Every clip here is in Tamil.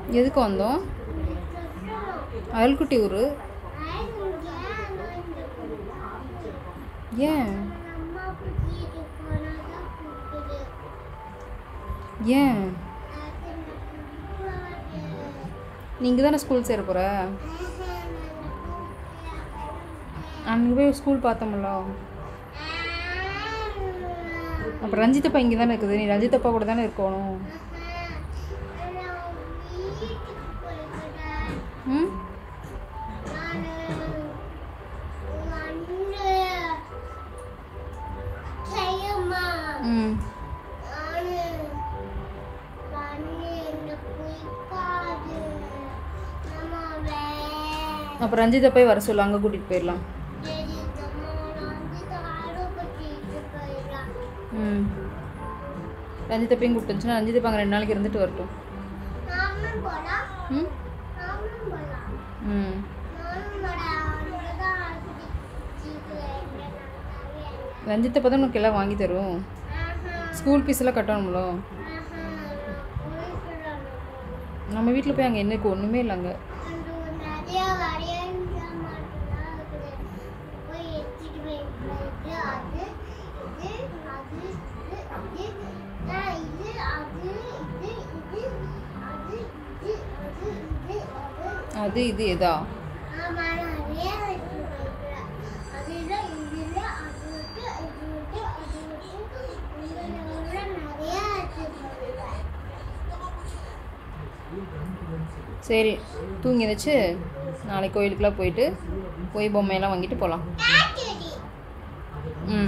எதுக்கு வந்தோம் அயல்குட்டி ஊர் ஏன் ஏன் நீங்கள் தானே ஸ்கூல் சேர போகிற அங்கே போய் ஸ்கூல் பார்த்தோம்ல அப்போ ரஞ்சித்தப்பா இங்கே தானே இருக்குது நீ ரஞ்சித்தப்பா கூட தானே இருக்கணும் ம் ம் அப்போ ரஞ்சிதப்பாய் வர சொல்லு அங்கே கூட்டிகிட்டு போயிடலாம் ம் ரஞ்சிதப்பையும் கூப்பிட்டு வந்துச்சுன்னா ரஞ்சிதப்பா அங்கே ரெண்டு நாளைக்கு இருந்துட்டு வரட்டும் ம் ம் ரஞ்சித்தப்பா தான் உனக்கு எல்லாம் வாங்கி தரும் ஸ்கூல் ஃபீஸ் எல்லாம் கட்டணும்ல நம்ம வீட்டில் போய் அங்கே என்னக்கு ஒன்றுமே இல்லை அங்கே அது இது எதா சரி தூங்கி வச்சு நாளைக்கு கோயிலுக்குலாம் போயிட்டு போய் பொம்மையெல்லாம் வாங்கிட்டு போகலாம் ம்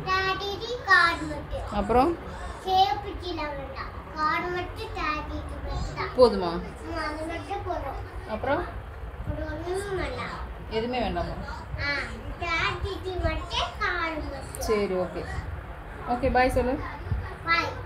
அப்புறம் கார்டு மட்டும் தாட்டிட்டு போயிட்டா போதுமா அது மட்டும் போதும் அப்புறம் ஒரு ஒன்றும் வேண்டாம் எதுவுமே வேண்டாமா ஆ தாட்டிட்டு மட்டும் கார்டு மட்டும் சரி ஓகே ஓகே பாய் சொல்லு பாய்